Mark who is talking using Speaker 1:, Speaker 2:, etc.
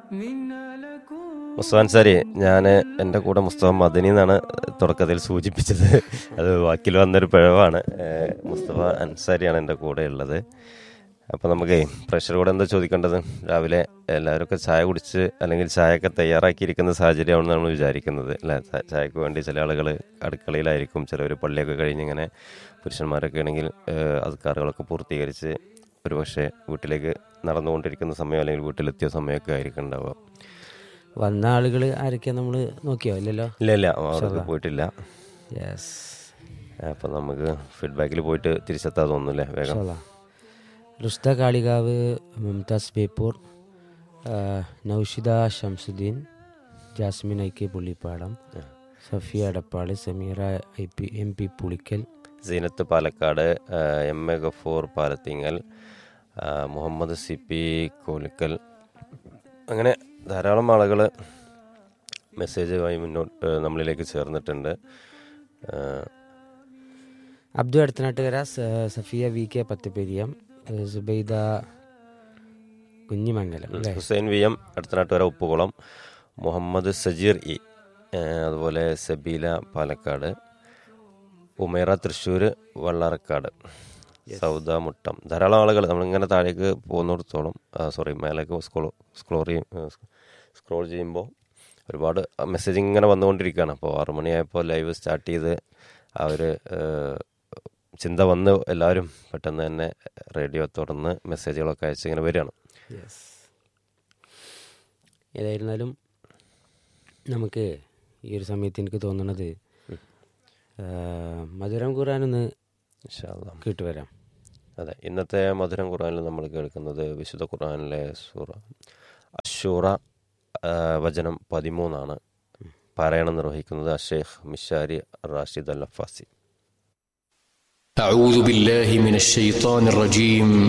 Speaker 1: മുസ്തഫ അൻസാരി ഞാൻ എൻ്റെ കൂടെ മുസ്തഫ മദനി എന്നാണ് തുടക്കത്തിൽ സൂചിപ്പിച്ചത് അത് വാക്കിൽ വന്നൊരു പിഴവാണ് ഏഹ് മുസ്തഫ അൻസാരിയാണ് എൻ്റെ കൂടെ ഉള്ളത് അപ്പോൾ നമുക്ക് പ്രഷർ കൂടെ എന്താ ചോദിക്കേണ്ടത് രാവിലെ എല്ലാവരൊക്കെ ചായ കുടിച്ച് അല്ലെങ്കിൽ ചായയൊക്കെ തയ്യാറാക്കിയിരിക്കുന്ന സാഹചര്യമാണെന്ന് നമ്മൾ വിചാരിക്കുന്നത് അല്ലേ ചാ- ചായക്ക് വേണ്ടി ചില ആളുകൾ അടുക്കളയിലായിരിക്കും ചിലവർ പള്ളിയൊക്കെ കഴിഞ്ഞ് ഇങ്ങനെ പുരുഷന്മാരൊക്കെ ആണെങ്കിൽ അധികാറുകളൊക്കെ പൂർത്തീകരിച്ച് ഒരു പക്ഷേ വീട്ടിലേക്ക് നടന്നുകൊണ്ടിരിക്കുന്ന സമയം അല്ലെങ്കിൽ വീട്ടിലെത്തിയ സമയമൊക്കെ ആയിരിക്കും ഉണ്ടാവുക
Speaker 2: വന്ന ആളുകൾ ആരൊക്കെയാ നമ്മൾ നോക്കിയോ ഇല്ലല്ലോ
Speaker 1: ഇല്ല ഇല്ല അവർക്ക് പോയിട്ടില്ല
Speaker 2: യെസ്
Speaker 1: അപ്പം നമുക്ക് ഫീഡ്ബാക്കിൽ പോയിട്ട് തിരിച്ചെത്താൻ തോന്നുന്നില്ലേ വേഗം
Speaker 2: റുസ്ത കാളികാവ് മുംതാസ് ബേപ്പൂർ ആ, Naushida Shamsuddin Jasmin I K Pullippadam Safiya Adappal Sameera I P M P Pulikkal
Speaker 1: Seenath Palakkad ആ, എം എ ഗഫൂർ പാലത്തിങ്ങൽ ആ, മുഹമ്മദ് സി പി കോലിക്കൽ അങ്ങനെ ധാരാളം ആളുകൾ മെസ്സേജുമായി മുന്നോട്ട് നമ്മളിലേക്ക് ചേർന്നിട്ടുണ്ട് ആ,
Speaker 2: അബ്ദു അടുത്തനാട്ടുകര സ- സഫിയ വി കെ പത്തപ്പെരിയം ഏ, സുബൈദ കുഞ്ഞിമംഗലം അല്ലേ
Speaker 1: ഹുസൈൻ വി എം അടുത്തനാട്ടുകര ഉപ്പുകുളം മുഹമ്മദ് സജീർ ഇ ആ, അതുപോലെ സബീല പാലക്കാട് ഉമേറ തൃശ്ശൂർ വള്ളാറക്കാട് സൗദ മുട്ടം ധാരാളം ആളുകൾ നമ്മളിങ്ങനെ താഴേക്ക് പോകുന്നിടത്തോളം സോറി മേലേക്ക് സ്ക്രോൾ സ്ക്രോൾ ചെയ്യും സ്ക്രോൾ ചെയ്യുമ്പോൾ ഒരുപാട് മെസ്സേജ് ഇങ്ങനെ വന്നുകൊണ്ടിരിക്കുകയാണ് അപ്പോൾ ആറു മണിയായപ്പോൾ ലൈവ് സ്റ്റാർട്ട് ചെയ്ത് ആ ഒരു ആ, ചിന്ത വന്ന് എല്ലാവരും പെട്ടെന്ന് തന്നെ റേഡിയോ തുറന്ന് മെസ്സേജുകളൊക്കെ അയച്ച് ഇങ്ങനെ വരികയാണ്
Speaker 2: യെസ് ഏതായിരുന്നാലും നമുക്ക് ഈ ഒരു സമയത്ത് എനിക്ക് തോന്നുന്നത് ആ, മധുരം ഖുറാനൊന്ന്
Speaker 1: ഇൻഷാ അല്ലാ.
Speaker 2: കേട്ടുവരാം
Speaker 1: അതെ ഇന്നത്തെ മധുരം ഖുർആനിൽ നമ്മൾ കേൾക്കുന്നത് വിശുദ്ധ ഖുർആനിലെ സൂറ അഷൂറ ആ, വചനം പതിമൂന്നാണ് പാരായണം നിർവഹിക്കുന്നത് അഷേഖ് മിഷാരി റാഷിദ് അൽ അഫാസി
Speaker 3: أعوذ بالله من الشيطان الرجيم